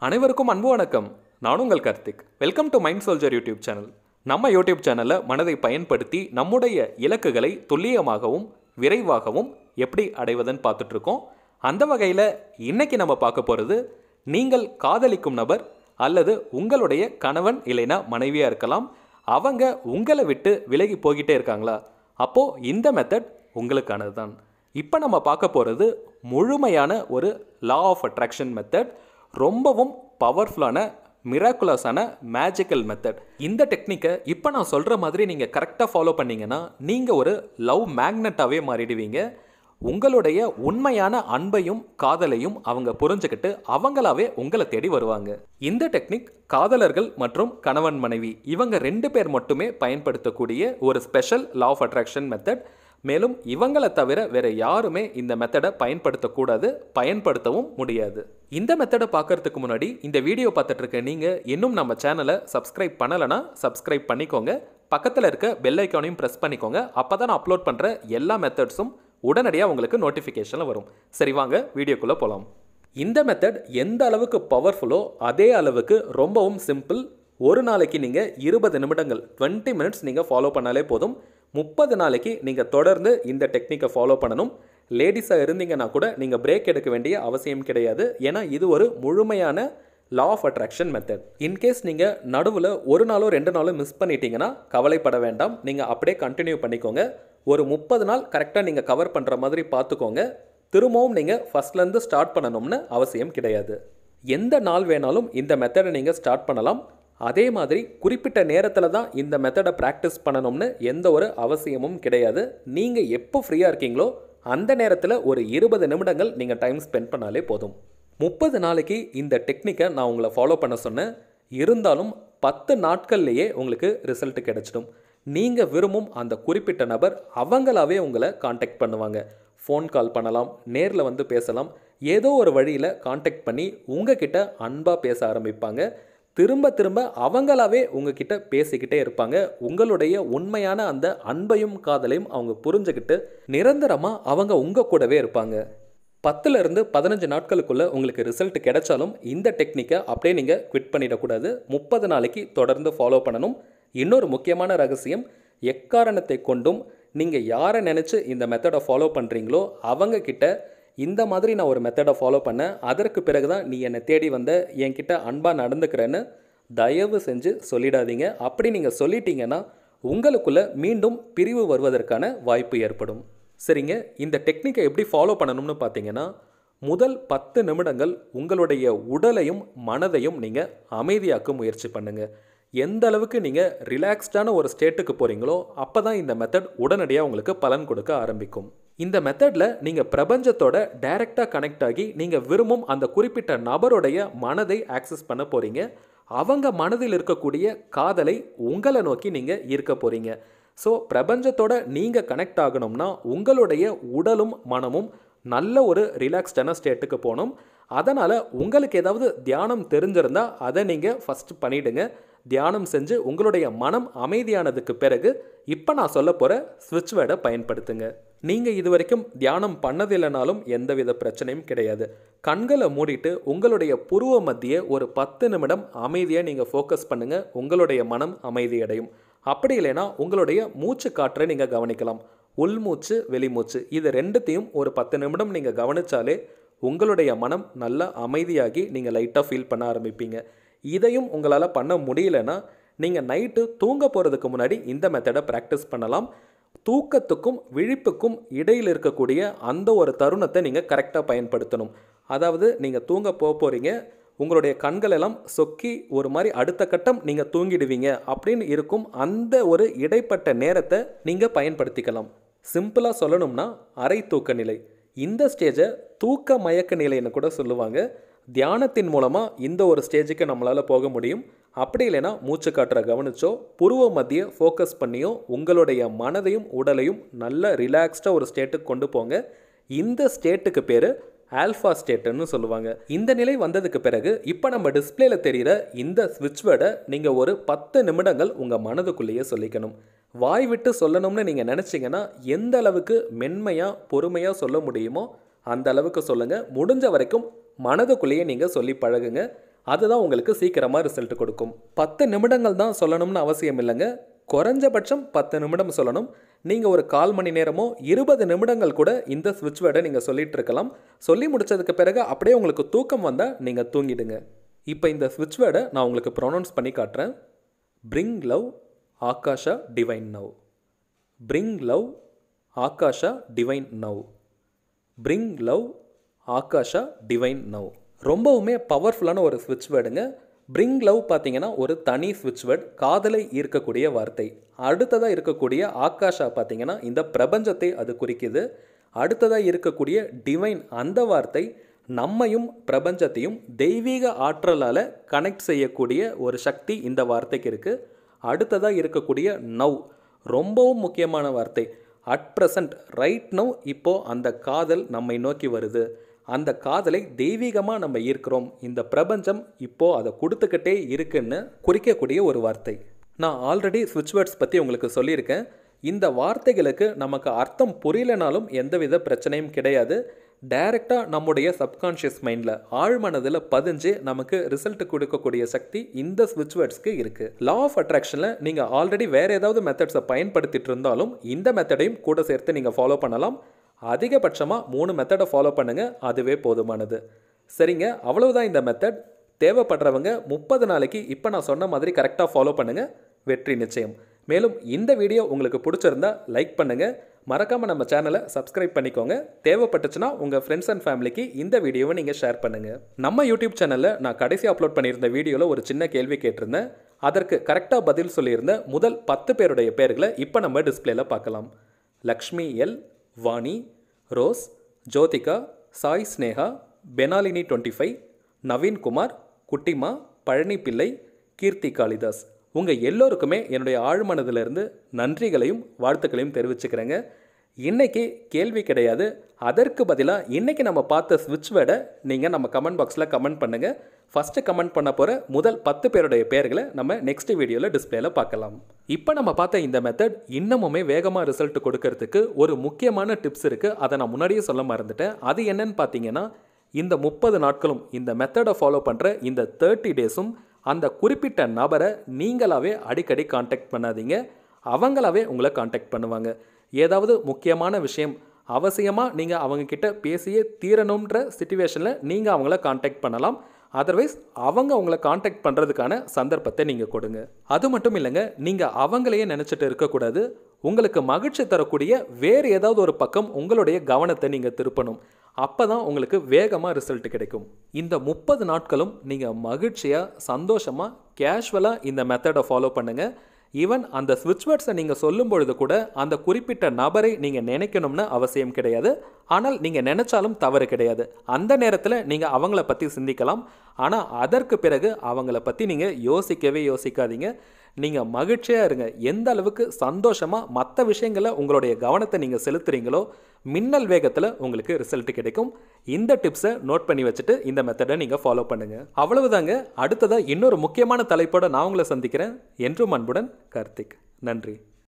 அனைவருக்கும் அன்பு வணக்கம் நான் உங்கள் Karthik welcome to mind soldier YouTube channel நம்ம யூடியூப் சேனலில் மனதை பயன்படுத்தி நம்முடைய இலக்குகளை துல்லியமாகவும் விரைவாகவும் எப்படி அடைவதுன்னு பார்த்துட்டு இருக்கோம் அந்த வகையில் இன்னைக்கு நம்ம பார்க்க போகிறது நீங்கள் காதலிக்கும் நபர் அல்லது உங்களுடைய கணவன் இல்லைனா மனைவியாக இருக்கலாம் அவங்க உங்களை விட்டு விலகி போய்கிட்டே இருக்காங்களா அப்போது இந்த மெத்தட் உங்களுக்கானது தான் இப்போ நம்ம பார்க்க போகிறது முழுமையான ஒரு லா ஆஃப் அட்ராக்ஷன் மெத்தட் ரொம்பவும் பவர்ஃபுல்லான மிராக்குலஸான மேஜிக்கல் மெத்தட் இந்த டெக்னிக்கை இப்போ நான் சொல்கிற மாதிரி நீங்கள் கரெக்டாக ஃபாலோ பண்ணீங்கன்னா நீங்கள் ஒரு லவ் மேக்னட்டாகவே மாறிடுவீங்க உங்களுடைய உண்மையான அன்பையும் காதலையும் அவங்க புரிஞ்சுக்கிட்டு அவங்களாவே உங்களை தேடி வருவாங்க இந்த டெக்னிக் காதலர்கள் மற்றும் கணவன் மனைவி இவங்க ரெண்டு பேர் மட்டுமே பயன்படுத்தக்கூடிய ஒரு special law of attraction method மேலும் இவங்களை தவிர வேற யாருமே இந்த மெத்தடை பயன்படுத்தக்கூடாது பயன்படுத்தவும் முடியாது இந்த மெத்தடை பார்க்கறதுக்கு முன்னாடி இந்த வீடியோ பார்த்துட்டு இருக்க நீங்கள் இன்னும் நம்ம சேனலை சப்ஸ்கிரைப் பண்ணலைன்னா சப்ஸ்கிரைப் பண்ணிக்கோங்க பக்கத்தில் இருக்க பெல் ஐக்கானையும் ப்ரெஸ் பண்ணிக்கோங்க அப்போ தான் நான் அப்லோட் பண்ணுற எல்லா மெத்தட்ஸும் உடனடியாக உங்களுக்கு நோட்டிஃபிகேஷனில் வரும் சரி வாங்க வீடியோக்குள்ளே போகலாம் இந்த மெத்தட் எந்த அளவுக்கு பவர்ஃபுல்லோ அதே அளவுக்கு ரொம்பவும் சிம்பிள் ஒரு நாளைக்கு நீங்கள் இருபது நிமிடங்கள் டுவெண்ட்டி மினிட்ஸ் நீங்கள் ஃபாலோ பண்ணாலே போதும் முப்பது நாளைக்கு நீங்கள் தொடர்ந்து இந்த டெக்னிக்கை ஃபாலோ பண்ணணும் லேடிஸாக இருந்தீங்கன்னா கூட நீங்கள் பிரேக் எடுக்க வேண்டிய அவசியம் கிடையாது ஏன்னா இது ஒரு முழுமையான law of attraction method in case நீங்கள் நடுவில் ஒரு நாளோ ரெண்டு நாளோ மிஸ் பண்ணிட்டீங்கன்னா கவலைப்பட வேண்டாம் நீங்கள் அப்படியே கண்டினியூ பண்ணிக்கோங்க ஒரு முப்பது நாள் கரெக்டாக நீங்கள் கவர் பண்ணுற மாதிரி பார்த்துக்கோங்க திரும்பவும் நீங்கள் ஃபஸ்ட்லேருந்து ஸ்டார்ட் பண்ணணும்னு அவசியம் கிடையாது எந்த நாள் வேணாலும் இந்த மெத்தடை நீங்கள் ஸ்டார்ட் பண்ணலாம் அதே மாதிரி குறிப்பிட்ட நேரத்தில் தான் இந்த மெத்தடை ப்ராக்டிஸ் பண்ணணும்னு எந்த ஒரு அவசியமும் கிடையாது நீங்கள் எப்போ ஃப்ரீயாக இருக்கீங்களோ அந்த நேரத்தில் ஒரு இருபது நிமிடங்கள் நீங்கள் டைம் ஸ்பெண்ட் பண்ணாலே போதும் முப்பது நாளைக்கு இந்த டெக்னிக்கை நான் உங்களை ஃபாலோ பண்ண சொன்னேன் இருந்தாலும் பத்து நாட்கள்லேயே உங்களுக்கு ரிசல்ட் கிடைச்சிடும் நீங்கள் விரும்பும் அந்த குறிப்பிட்ட நபர் அவங்களாவே உங்களை காண்டாக்ட் பண்ணுவாங்க ஃபோன் கால் பண்ணலாம் நேரில் வந்து பேசலாம் ஏதோ ஒரு வழியில் காண்டாக்ட் பண்ணி உங்ககிட்ட அன்பாக பேச ஆரம்பிப்பாங்க திரும்ப திரும்ப அவங்களாவே உங்ககிட்ட பேசிக்கிட்டே இருப்பாங்க உங்களுடைய உண்மையான அந்த அன்பையும் காதலையும் அவங்க புரிஞ்சுக்கிட்டு நிரந்தரமாக அவங்க உங்கள் கூடவே இருப்பாங்க பத்துல இருந்து பதினஞ்சு நாட்களுக்குள்ள உங்களுக்கு ரிசல்ட் கிடைச்சாலும் இந்த டெக்னிக்கை அப்படியே நீங்கள் குவிட் பண்ணிடக்கூடாது முப்பது நாளைக்கு தொடர்ந்து ஃபாலோ பண்ணணும் இன்னொரு முக்கியமான ரகசியம் எக்காரணத்தை கொண்டும் நீங்கள் யாரை நினச்சி இந்த மெத்தடை ஃபாலோ பண்ணுறீங்களோ அவங்க கிட்ட இந்த மாதிரி நான் ஒரு மெத்தடை ஃபாலோ பண்ணேன் அதற்கு பிறகு தான் நீ என்னை தேடி வந்த என்கிட்ட அன்பாக நடந்துக்கிறேன்னு தயவு செஞ்சு சொல்லிடாதீங்க அப்படி நீங்கள் சொல்லிட்டீங்கன்னா உங்களுக்குள்ள மீண்டும் பிரிவு வருவதற்கான வாய்ப்பு ஏற்படும் சரிங்க இந்த டெக்னிக்கை எப்படி ஃபாலோ பண்ணணும்னு பார்த்தீங்கன்னா முதல் பத்து நிமிடங்கள் உங்களுடைய உடலையும் மனதையும் நீங்கள் அமைதியாக்க முயற்சி பண்ணுங்கள் எந்த அளவுக்கு நீங்கள் ரிலாக்ஸ்டான ஒரு ஸ்டேட்டுக்கு போகிறீங்களோ அப்போ தான் இந்த மெத்தட் உடனடியாக உங்களுக்கு பலன் கொடுக்க ஆரம்பிக்கும் இந்த மெத்தடில் நீங்கள் பிரபஞ்சத்தோட டைரெக்டாக கனெக்ட் ஆகி நீங்கள் விரும்பும் அந்த குறிப்பிட்ட நபருடைய மனதை ஆக்சஸ் பண்ண போகிறீங்க அவங்க மனதில் இருக்கக்கூடிய காதலை உங்களை நோக்கி நீங்கள் ஈர்க்க போகிறீங்க ஸோ பிரபஞ்சத்தோட நீங்கள் கனெக்ட் ஆகணும்னா உங்களுடைய உடலும் மனமும் நல்ல ஒரு ரிலாக்ஸ்டான ஸ்டேட்டுக்கு போகணும் அதனால் உங்களுக்கு ஏதாவது தியானம் தெரிஞ்சிருந்தால் அதை நீங்கள் ஃபஸ்ட்டு பண்ணிவிடுங்க தியானம் செஞ்சு உங்களுடைய மனம் அமைதியானதுக்கு பிறகு இப்போ நான் சொல்ல போகிற ஸ்விட்ச் வேர்டை பயன்படுத்துங்க நீங்கள் இது வரைக்கும் தியானம் பண்ணதில்லைனாலும் எந்தவித பிரச்சனையும் கிடையாது கண்களை மூடிட்டு உங்களுடைய புருவ மத்திய ஒரு பத்து நிமிடம் அமைதியாக நீங்கள் ஃபோக்கஸ் பண்ணுங்கள் உங்களுடைய மனம் அமைதியடையும் அப்படி இல்லைன்னா உங்களுடைய மூச்சு காற்றை நீங்கள் கவனிக்கலாம் உள்மூச்சு வெளிமூச்சு இது ரெண்டுத்தையும் ஒரு பத்து நிமிடம் நீங்கள் கவனித்தாலே உங்களுடைய மனம் நல்லா அமைதியாகி நீங்கள் லைட்டாக ஃபீல் பண்ண ஆரம்பிப்பீங்க இதையும் உங்களால் பண்ண முடியலன்னா நீங்கள் நைட்டு தூங்க போகிறதுக்கு முன்னாடி இந்த மெத்தடை ப்ராக்டிஸ் பண்ணலாம் தூக்கத்துக்கும் விழிப்புக்கும் இடையில் இருக்கக்கூடிய அந்த ஒரு தருணத்தை நீங்கள் கரெக்டாக பயன்படுத்தணும் அதாவது நீங்கள் தூங்க போக போகிறீங்க உங்களுடைய கண்கள் எல்லாம் சொக்கி ஒரு மாதிரி அடுத்த கட்டம் நீங்கள் தூங்கிடுவீங்க அப்படின்னு இருக்கும் அந்த ஒரு இடைப்பட்ட நேரத்தை நீங்கள் பயன்படுத்திக்கலாம் சிம்பிளாக சொல்லணும்னா அரை தூக்க நிலை இந்த ஸ்டேஜை தூக்க மயக்க நிலைன்னு கூட சொல்லுவாங்க தியானத்தின் மூலமாக இந்த ஒரு ஸ்டேஜுக்கு நம்மளால் போக முடியும் அப்படி இல்லைன்னா மூச்சு காற்றை கவனிச்சோ புருவ மத்திய ஃபோக்கஸ் பண்ணியோ உங்களுடைய மனதையும் உடலையும் நல்ல ரிலாக்ஸ்டாக ஒரு ஸ்டேட்டுக்கு கொண்டு போங்க இந்த ஸ்டேட்டுக்கு பேர் ஆல்ஃபா ஸ்டேட்டுன்னு சொல்லுவாங்க இந்த நிலை வந்ததுக்கு பிறகு இப்போ நம்ம டிஸ்பிளேல தெரிகிற இந்த ஸ்விட்ச் வேர்டை நீங்கள் ஒரு பத்து நிமிடங்கள் உங்கள் மனதுக்குள்ளேயே சொல்லிக்கணும் வாய் விட்டு சொல்லணும்னு நீங்கள் நினச்சிங்கன்னா எந்த அளவுக்கு மென்மையாக பொறுமையாக சொல்ல முடியுமோ அந்த அளவுக்கு சொல்லுங்கள் முடிஞ்ச வரைக்கும் மனதுக்குள்ளேயே நீங்கள் சொல்லி பழகுங்க அதுதான் உங்களுக்கு சீக்கிரமாக ரிசல்ட் கொடுக்கும் பத்து நிமிடங்கள் தான் சொல்லணும்னு அவசியம் இல்லைங்க குறைஞ்சபட்சம் பத்து நிமிடம் சொல்லணும் நீங்கள் ஒரு கால் மணி நேரமோ இருபது நிமிடங்கள் கூட இந்த ஸ்விட்ச் வேர்டை நீங்கள் சொல்லிட்டு இருக்கலாம் சொல்லி முடிச்சதுக்கு பிறகு அப்படியே உங்களுக்கு தூக்கம் வந்தால் நீங்கள் தூங்கிடுங்க இப்போ இந்த ஸ்விட்ச் வேர்டை நான் உங்களுக்கு ப்ரொனவுன்ஸ் பண்ணி காட்டுறேன் bring love akasha divine now bring love akasha divine now bring love akasha divine now ரொம்பவுமே பவர்ஃபுல்லான ஒரு ஸ்விட்ச் வேர்டுங்க பிரிங் லவ் பார்த்தீங்கன்னா ஒரு தனி ஸ்விட்ச் வேர்ட் காதலை ஈர்க்கக்கூடிய வார்த்தை அடுத்ததாக இருக்கக்கூடிய ஆகாஷா பார்த்தீங்கன்னா இந்த பிரபஞ்சத்தை அது குறிக்குது அடுத்ததாக இருக்கக்கூடிய டிவைன் அந்த வார்த்தை நம்மையும் பிரபஞ்சத்தையும் தெய்வீக ஆற்றலால் கனெக்ட் செய்யக்கூடிய ஒரு சக்தி இந்த வார்த்தைக்கு இருக்குது அடுத்ததாக இருக்கக்கூடிய நவ் ரொம்பவும் முக்கியமான வார்த்தை அட் ப்ரெசண்ட் ரைட் நவ் இப்போது அந்த காதல் நம்மை நோக்கி வருது அந்த காதலை தெய்வீகமாக நம்ம ஈர்க்கிறோம் இந்த பிரபஞ்சம் இப்போது அதை கொடுத்துக்கிட்டே இருக்குன்னு குறிக்கக்கூடிய ஒரு வார்த்தை நான் ஆல்ரெடி ஸ்விட்ச் வேர்ட்ஸ் பற்றி உங்களுக்கு சொல்லியிருக்கேன் இந்த வார்த்தைகளுக்கு நமக்கு அர்த்தம் புரியலனாலும் எந்தவித பிரச்சனையும் கிடையாது டைரெக்டாக நம்முடைய சப்கான்ஷியஸ் மைண்டில் ஆழ்மனதில் பதிஞ்சு நமக்கு ரிசல்ட் கொடுக்கக்கூடிய சக்தி இந்த ஸ்விட்ச் வேர்ட்ஸ்க்கு இருக்குது லா ஆஃப் அட்ராக்ஷனில் நீங்கள் ஆல்ரெடி வேறு ஏதாவது மெத்தட்ஸை பயன்படுத்திட்டு இருந்தாலும் இந்த மெத்தடையும் கூட சேர்த்து நீங்கள் ஃபாலோ பண்ணலாம் அதிகபட்சமாக மூணு மெத்தடை ஃபாலோ பண்ணுங்கள் அதுவே போதுமானது சரிங்க அவ்வளவுதான் இந்த மெத்தட் தேவைப்படுறவங்க முப்பது நாளைக்கு இப்போ நான் சொன்ன மாதிரி கரெக்டாக ஃபாலோ பண்ணுங்கள் வெற்றி நிச்சயம் மேலும் இந்த வீடியோ உங்களுக்கு பிடிச்சிருந்தா லைக் பண்ணுங்கள் மறக்காமல் நம்ம சேனலை சப்ஸ்கிரைப் பண்ணிக்கோங்க தேவைப்பட்டுச்சுன்னா உங்கள் ஃப்ரெண்ட்ஸ் அண்ட் ஃபேமிலிக்கு இந்த வீடியோவை நீங்கள் ஷேர் பண்ணுங்கள் நம்ம யூடியூப் சேனலில் நான் கடைசி அப்லோட் பண்ணியிருந்த வீடியோவில் ஒரு சின்ன கேள்வி கேட்டிருந்தேன் அதற்கு கரெக்டாக பதில் சொல்லியிருந்த முதல் பத்து பேருடைய பேர்களை இப்போ நம்ம டிஸ்பிளேல பார்க்கலாம் Lakshmi L Vani rose Jyothika Sai Sneha Benalini twenty five Naveenkumar Kuttima Palani பிள்ளை கீர்த்தி காளிதாஸ் உங்கள் எல்லோருக்குமே என்னுடைய ஆழ்மனதிலிருந்து நன்றிகளையும் வாழ்த்துக்களையும் தெரிவிச்சுக்கிறேங்க இன்னைக்கு கேள்வி கிடையாது அதற்கு பதிலாக இன்னைக்கு நம்ம பார்த்த ஸ்விட்ச் வேர்டை நீங்கள் நம்ம கமெண்ட் பாக்ஸில் கமெண்ட் பண்ணுங்கள் ஃபஸ்ட்டு கமெண்ட் பண்ண போகிற முதல் பத்து பேருடைய பேர்களை நம்ம நெக்ஸ்ட் வீடியோவில் டிஸ்பிளேல பார்க்கலாம் இப்போ நம்ம பார்த்த இந்த மெத்தட் இன்னமுமே வேகமாக ரிசல்ட் கொடுக்கறதுக்கு ஒரு முக்கியமான டிப்ஸ் இருக்குது அதை நான் முன்னாடியே சொல்ல மறந்துட்டேன் அது என்னன்னு பார்த்தீங்கன்னா இந்த முப்பது நாட்களும் இந்த மெத்தடை ஃபாலோ பண்ணுற இந்த தேர்ட்டி டேஸும் அந்த குறிப்பிட்ட நபரை நீங்களாவே அடிக்கடி காண்டாக்ட் பண்ணாதீங்க அவங்களாவே உங்களை காண்டாக்ட் பண்ணுவாங்க ஏதாவது முக்கியமான விஷயம் அவசியமாக நீங்கள் அவங்கக்கிட்ட பேசியே தீரணுன்ற சுச்சுவேஷனில் நீங்கள் அவங்கள காண்டாக்ட் பண்ணலாம் அதர்வைஸ் அவங்க உங்களை காண்டாக்ட் பண்ணுறதுக்கான சந்தர்ப்பத்தை நீங்கள் கொடுங்க அது மட்டும் இல்லைங்க நீங்கள் அவங்களையே நினச்சிட்டு இருக்கக்கூடாது உங்களுக்கு மகிழ்ச்சி தரக்கூடிய வேறு ஏதாவது ஒரு பக்கம் உங்களுடைய கவனத்தை நீங்கள் திருப்பணும் அப்போ தான் உங்களுக்கு வேகமாக ரிசல்ட் கிடைக்கும் இந்த முப்பது நாட்களும் நீங்கள் மகிழ்ச்சியாக சந்தோஷமாக கேஷுவலாக இந்த மெத்தடை ஃபாலோ பண்ணுங்கள் ஈவன் அந்த ஸ்விட்ச் வேர்ட்ஸை நீங்கள் சொல்லும் பொழுது கூட அந்த குறிப்பிட்ட நபரை நீங்கள் நினைக்கணும்னு அவசியம் கிடையாது ஆனால் நீங்கள் நினைச்சாலும் தவறு கிடையாது அந்த நேரத்தில் நீங்கள் அவங்கள பற்றி சிந்திக்கலாம் ஆனால் அதற்கு பிறகு அவங்கள பற்றி நீங்கள் யோசிக்கவே யோசிக்காதீங்க நீங்கள் மகிழ்ச்சியாக இருங்க எந்த அளவுக்கு சந்தோஷமாக மற்ற விஷயங்களில் உங்களுடைய கவனத்தை நீங்கள் செலுத்துறீங்களோ மின்னல் வேகத்தில் உங்களுக்கு ரிசல்ட் கிடைக்கும் இந்த டிப்ஸை நோட் பண்ணி வச்சுட்டு இந்த மெத்தடை நீங்கள் ஃபாலோ பண்ணுங்கள் அவ்வளவுதாங்க அடுத்ததாக இன்னொரு முக்கியமான தலைப்போட நான் உங்களை சந்திக்கிறேன் என்றும் அன்புடன் கார்த்திக் நன்றி